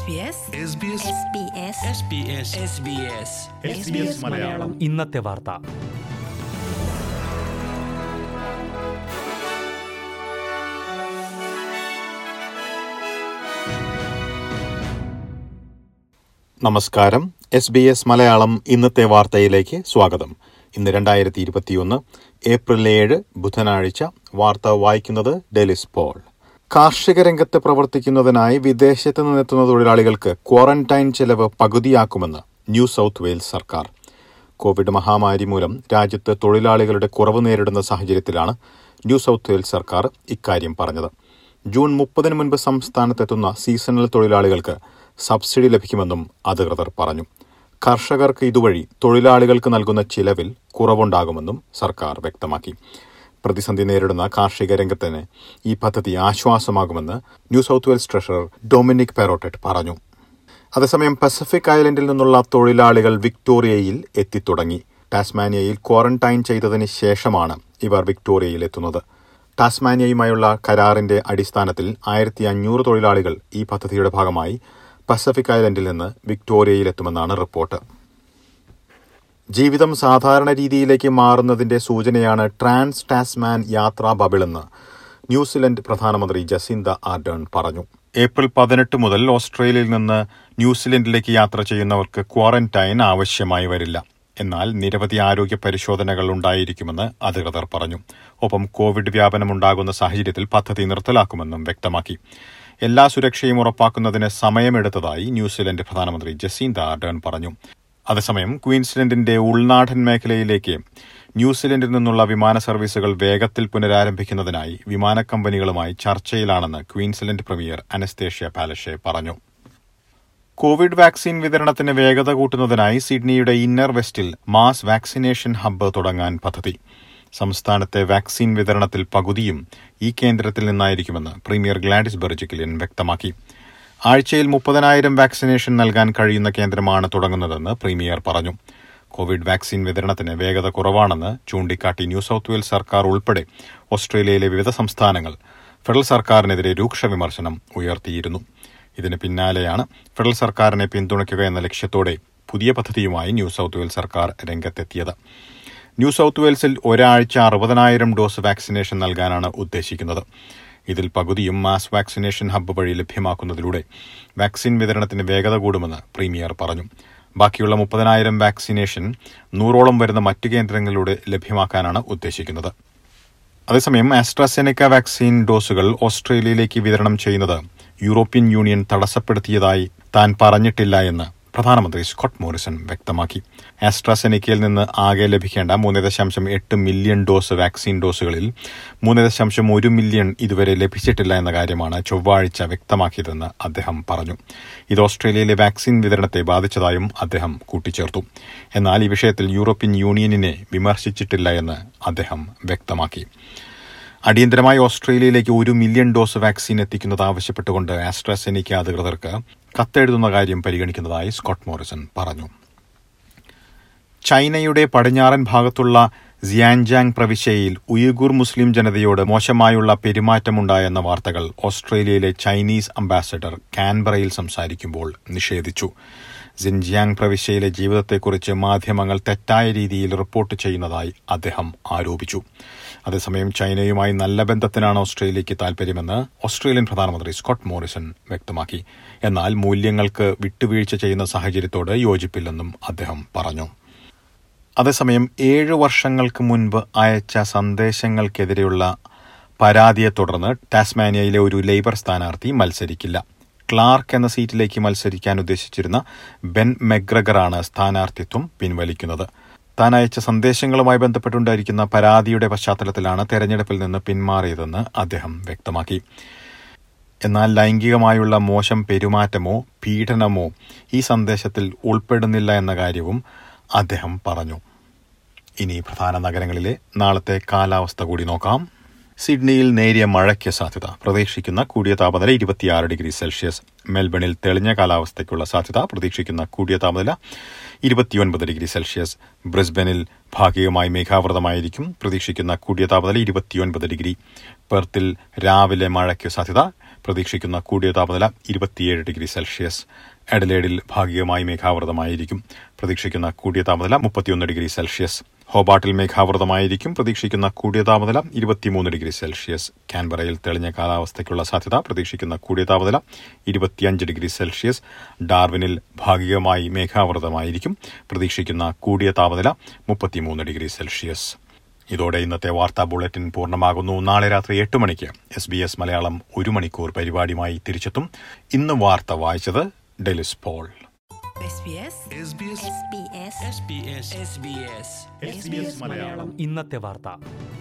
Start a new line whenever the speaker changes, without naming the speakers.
മലയാളം
ഇന്നത്തെ വാർത്ത
നമസ്കാരം എസ് ബി എസ് മലയാളം ഇന്നത്തെ വാർത്തയിലേക്ക് സ്വാഗതം ഇന്ന് രണ്ടായിരത്തി ഇരുപത്തിയൊന്ന് ഏപ്രിൽ ഏഴ് ബുധനാഴ്ച വാർത്ത വായിക്കുന്നത് ഡെലിസ് പോൾ കാർഷിക രംഗത്ത് പ്രവർത്തിക്കുന്നതിനായി വിദേശത്ത് നിന്നെത്തുന്ന തൊഴിലാളികൾക്ക് ക്വാറന്റൈൻ ചെലവ് പകുതിയാക്കുമെന്ന് ന്യൂ സൌത്ത് വെയിൽസ് സർക്കാർ കോവിഡ് മഹാമാരി മൂലം രാജ്യത്ത് തൊഴിലാളികളുടെ കുറവ് നേരിടുന്ന സാഹചര്യത്തിലാണ് ന്യൂ സൌത്ത് വെയിൽസ് സർക്കാർ ഇക്കാര്യം പറഞ്ഞത് ജൂൺ മുപ്പതിന് മുൻപ് സംസ്ഥാനത്തെത്തുന്ന സീസണൽ തൊഴിലാളികൾക്ക് സബ്സിഡി ലഭിക്കുമെന്നും അധികൃതർ പറഞ്ഞു കർഷകർക്ക് ഇതുവഴി തൊഴിലാളികൾക്ക് നൽകുന്ന ചിലവിൽ കുറവുണ്ടാകുമെന്നും സർക്കാർ വ്യക്തമാക്കി പ്രതിസന്ധി നേരിടുന്ന കാർഷിക രംഗത്തിന് ഈ പദ്ധതി ആശ്വാസമാകുമെന്ന് New South Wales treasurer Dominic Perrottet പറഞ്ഞു അതേസമയം പസഫിക് ഐലൻഡിൽ നിന്നുള്ള തൊഴിലാളികൾ വിക്ടോറിയയിൽ എത്തിത്തുടങ്ങി ടാസ്മാനിയയിൽ ക്വാറന്റൈൻ ചെയ്തതിന് ശേഷമാണ് ഇവർ വിക്ടോറിയയിൽ എത്തുന്നത് ടാസ്മാനിയയുമായുള്ള കരാറിന്റെ അടിസ്ഥാനത്തിൽ ആയിരത്തി അഞ്ഞൂറ് തൊഴിലാളികൾ ഈ പദ്ധതിയുടെ ഭാഗമായി പസഫിക് ഐലൻഡിൽ നിന്ന് വിക്ടോറിയയിലെത്തുമെന്നാണ് റിപ്പോർട്ട് ജീവിതം സാധാരണ രീതിയിലേക്ക് മാറുന്നതിന്റെ സൂചനയാണ് ട്രാൻസ് ടാസ്മാൻ യാത്രാ ബബിളെന്ന് ന്യൂസിലൻഡ് പ്രധാനമന്ത്രി ജസിന്ത ആർഡേൺ പറഞ്ഞു ഏപ്രിൽ പതിനെട്ട് മുതൽ ഓസ്ട്രേലിയയിൽ നിന്ന് ന്യൂസിലൻഡിലേക്ക് യാത്ര ചെയ്യുന്നവർക്ക് ക്വാറന്റൈൻ ആവശ്യമായി വരില്ല എന്നാൽ നിരവധി ആരോഗ്യ പരിശോധനകൾ ഉണ്ടായിരിക്കുമെന്ന് അധികൃതർ പറഞ്ഞു ഒപ്പം കോവിഡ് വ്യാപനമുണ്ടാകുന്ന സാഹചര്യത്തിൽ പദ്ധതി നിർത്തലാക്കുമെന്നും വ്യക്തമാക്കി എല്ലാ സുരക്ഷയും ഉറപ്പാക്കുന്നതിന് സമയമെടുത്തതായി ന്യൂസിലൻഡ് പ്രധാനമന്ത്രി ജസീന്ത ആർഡേൺ പറഞ്ഞു അതേസമയം ക്വീൻസ്ലൻഡിന്റെ ഉൾനാടൻ മേഖലയിലേക്ക് ന്യൂസിലൻഡിൽ നിന്നുള്ള വിമാന സർവീസുകൾ വേഗത്തിൽ പുനരാരംഭിക്കുന്നതിനായി വിമാന കമ്പനികളുമായി ചർച്ചയിലാണെന്ന് ക്വീൻസ്ലൻഡ് പ്രീമിയർ അനസ്തേഷ്യ പാലഷെ പറഞ്ഞു കോവിഡ് വാക്സിൻ വിതരണത്തിന് വേഗത കൂട്ടുന്നതിനായി സിഡ്നിയുടെ ഇന്നർ വെസ്റ്റിൽ മാസ് വാക്സിനേഷൻ ഹബ്ബ് തുടങ്ങാൻ പദ്ധതി സംസ്ഥാനത്തെ വാക്സിൻ വിതരണത്തിൽ പകുതിയും ഈ കേന്ദ്രത്തിൽ നിന്നായിരിക്കുമെന്ന് പ്രീമിയർ ഗ്ലാഡിസ് ബെർജിക്കിലിയൻ വ്യക്തമാക്കി ആഴ്ചയിൽ മുപ്പതിനായിരം വാക്സിനേഷൻ നൽകാൻ കഴിയുന്ന കേന്ദ്രമാണ് തുടങ്ങുന്നതെന്ന് പ്രീമിയർ പറഞ്ഞു കോവിഡ് വാക്സിൻ വിതരണത്തിന് വേഗത കുറവാണെന്ന് ചൂണ്ടിക്കാട്ടി ന്യൂ സൌത്ത് വെയിൽസ് സർക്കാർ ഉൾപ്പെടെ ഓസ്ട്രേലിയയിലെ വിവിധ സംസ്ഥാനങ്ങൾ ഫെഡറൽ സർക്കാരിനെതിരെ രൂക്ഷ വിമർശനം ഉയർത്തിയിരുന്നു ഇതിന് പിന്നാലെയാണ് ഫെഡറൽ സർക്കാരിനെ പിന്തുണയ്ക്കുക എന്ന ലക്ഷ്യത്തോടെ പുതിയ പദ്ധതിയുമായി ന്യൂ സൌത്ത് വെയിൽസ് സർക്കാർ രംഗത്തെത്തിയത് ന്യൂ സൌത്ത് വെയിൽസിൽ ഒരാഴ്ച അറുപതിനായിരം ഡോസ് വാക്സിനേഷൻ നൽകാനാണ് ഉദ്ദേശിക്കുന്നത് ഇതിൽ പകുതിയും മാസ് വാക്സിനേഷൻ ഹബ്ബ് വഴി ലഭ്യമാക്കുന്നതിലൂടെ വാക്സിൻ വിതരണത്തിന് വേഗത കൂടുമെന്ന് പ്രീമിയർ പറഞ്ഞു ബാക്കിയുള്ള മുപ്പതിനായിരം വാക്സിനേഷൻ നൂറോളം വരുന്ന മറ്റു കേന്ദ്രങ്ങളിലൂടെ ലഭ്യമാക്കാനാണ് ഉദ്ദേശിക്കുന്നത് അതേസമയം ആസ്ട്രാസെനക്ക വാക്സിൻ ഡോസുകൾ ഓസ്ട്രേലിയയിലേക്ക് വിതരണം ചെയ്യുന്നത് യൂറോപ്യൻ യൂണിയൻ തടസ്സപ്പെടുത്തിയതായി താൻ പറഞ്ഞിട്ടില്ല എന്ന് പ്രധാനമന്ത്രി സ്കോട്ട് മോറിസൺ വ്യക്തമാക്കി ആസ്ട്രാസെനിക്കയിൽ നിന്ന് ആകെ ലഭിക്കേണ്ട മൂന്ന് ദശാംശം എട്ട് മില്യൺ ഡോസ് വാക്സിൻ ഡോസുകളിൽ മൂന്ന് ദശാംശം ഒരു മില്യൺ ഇതുവരെ ലഭിച്ചിട്ടില്ല എന്ന കാര്യമാണ് ചൊവ്വാഴ്ച വ്യക്തമാക്കിയതെന്ന് അദ്ദേഹം പറഞ്ഞു ഇത് ഓസ്ട്രേലിയയിലെ വാക്സിൻ വിതരണത്തെ ബാധിച്ചതായും അദ്ദേഹം കൂട്ടിച്ചേർത്തു എന്നാൽ ഈ വിഷയത്തിൽ യൂറോപ്യൻ യൂണിയനിനെ വിമർശിച്ചിട്ടില്ല എന്ന് അദ്ദേഹം വ്യക്തമാക്കി അടിയന്തരമായി ഓസ്ട്രേലിയയിലേക്ക് ഒരു മില്യൺ ഡോസ് വാക്സിൻ എത്തിക്കുന്നത് ആവശ്യപ്പെട്ടുകൊണ്ട് ആസ്ട്രാസെനിക്ക അധികൃതർക്ക് കത്തെഴുതുന്ന കാര്യം പരിഗണിക്കുന്നതായി സ്കോട്ട് മോറിസൺ പറഞ്ഞു ചൈനയുടെ പടിഞ്ഞാറൻ ഭാഗത്തുള്ള സിയാൻജാങ് പ്രവിശ്യയിൽ ഉയഗൂർ മുസ്ലിം ജനതയോട് മോശമായുള്ള പെരുമാറ്റമുണ്ടായെന്ന വാർത്തകൾ ഓസ്ട്രേലിയയിലെ ചൈനീസ് അംബാസഡർ കാൻബറയിൽ സംസാരിക്കുമ്പോൾ നിഷേധിച്ചു സിൻജിയാങ് പ്രവിശ്യയിലെ ജീവിതത്തെക്കുറിച്ച് മാധ്യമങ്ങൾ തെറ്റായ രീതിയിൽ റിപ്പോർട്ട് ചെയ്യുന്നതായി അദ്ദേഹം ആരോപിച്ചു അതേസമയം ചൈനയുമായി നല്ല ബന്ധത്തിനാണ് ഓസ്ട്രേലിയയ്ക്ക് താൽപര്യമെന്ന് ഓസ്ട്രേലിയൻ പ്രധാനമന്ത്രി സ്കോട്ട് മോറിസൺ വ്യക്തമാക്കി എന്നാൽ മൂല്യങ്ങൾക്ക് വിട്ടുവീഴ്ച ചെയ്യുന്ന സാഹചര്യത്തോട് യോജിപ്പില്ലെന്നും അദ്ദേഹം പറഞ്ഞു അതേസമയം ഏഴ് വർഷങ്ങൾക്ക് മുൻപ് അയച്ച സന്ദേശങ്ങൾക്കെതിരെയുള്ള പരാതിയെ തുടർന്ന് ടാസ്മാനിയയിലെ ഒരു ലേബർ സ്ഥാനാർത്ഥി മത്സരിക്കില്ല ക്ലാർക്ക് എന്ന സീറ്റിലേക്ക് മത്സരിക്കാൻ ഉദ്ദേശിച്ചിരുന്ന ബെൻ മെഗ്രഗറാണ് സ്ഥാനാർത്ഥിത്വം പിൻവലിക്കുന്നത് താൻ അയച്ച സന്ദേശങ്ങളുമായി ബന്ധപ്പെട്ടുണ്ടായിരിക്കുന്ന പരാതിയുടെ പശ്ചാത്തലത്തിലാണ് തെരഞ്ഞെടുപ്പിൽ നിന്ന് പിന്മാറിയതെന്ന് അദ്ദേഹം വ്യക്തമാക്കി എന്നാൽ ലൈംഗികമായുള്ള മോശം പെരുമാറ്റമോ പീഡനമോ ഈ സന്ദേശത്തിൽ ഉൾപ്പെടുന്നില്ല എന്ന കാര്യവും അദ്ദേഹം പറഞ്ഞു ഇനി പ്രധാന നഗരങ്ങളിലെ നാളത്തെ കാലാവസ്ഥ കൂടി നോക്കാം സിഡ്നിയിൽ നേരിയ മഴയ്ക്ക് സാധ്യത പ്രതീക്ഷിക്കുന്ന കൂടിയ താപനില ഇരുപത്തിയാറ് ഡിഗ്രി സെൽഷ്യസ് മെൽബണിൽ തെളിഞ്ഞ കാലാവസ്ഥയ്ക്കുള്ള സാധ്യത പ്രതീക്ഷിക്കുന്ന കൂടിയ താപനില ഇരുപത്തിയൊൻപത് ഡിഗ്രി സെൽഷ്യസ് ബ്രിസ്ബനിൽ ഭാഗികമായി മേഘാവൃതമായിരിക്കും പ്രതീക്ഷിക്കുന്ന കൂടിയ താപനില ഇരുപത്തിയൊൻപത് ഡിഗ്രി പെർത്തിൽ രാവിലെ മഴയ്ക്ക് സാധ്യത പ്രതീക്ഷിക്കുന്ന കൂടിയ താപനില ഇരുപത്തിയേഴ് ഡിഗ്രി സെൽഷ്യസ് എഡലേഡിൽ ഭാഗികമായി മേഘാവൃതമായിരിക്കും പ്രതീക്ഷിക്കുന്ന കൂടിയ താപനില മുപ്പത്തിയൊന്ന് ഡിഗ്രി സെൽഷ്യസ് ഹോബാട്ടിൽ മേഘാവൃതമായിരിക്കും പ്രതീക്ഷിക്കുന്ന കൂടിയ താപനില ഇരുപത്തിമൂന്ന് ഡിഗ്രി സെൽഷ്യസ് കാൻബറയിൽ തെളിഞ്ഞ കാലാവസ്ഥയ്ക്കുള്ള സാധ്യത പ്രതീക്ഷിക്കുന്ന കൂടിയ താപനില ഇരുപത്തിയഞ്ച് ഡിഗ്രി സെൽഷ്യസ് ഡാർവിനിൽ ഭാഗികമായി മേഘാവൃതമായിരിക്കും പ്രതീക്ഷിക്കുന്ന കൂടിയ താപനില മുപ്പത്തിമൂന്ന് ഡിഗ്രി സെൽഷ്യസ് ഇതോടെ ഇന്നത്തെ വാർത്താ ബുള്ളറ്റിൻ പൂർണ്ണമാകുന്നു നാളെ രാത്രി എട്ട് മണിക്ക് എസ് ബി എസ് മലയാളം ഒരു മണിക്കൂർ പരിപാടിയുമായി തിരിച്ചെത്തും ഇന്ന് വാർത്ത വായിച്ചത് Delys Paul
SBS
SBS
SBS
SBS
SBS
SBS Malayalam
ഇന്നത്തെ വാർത്ത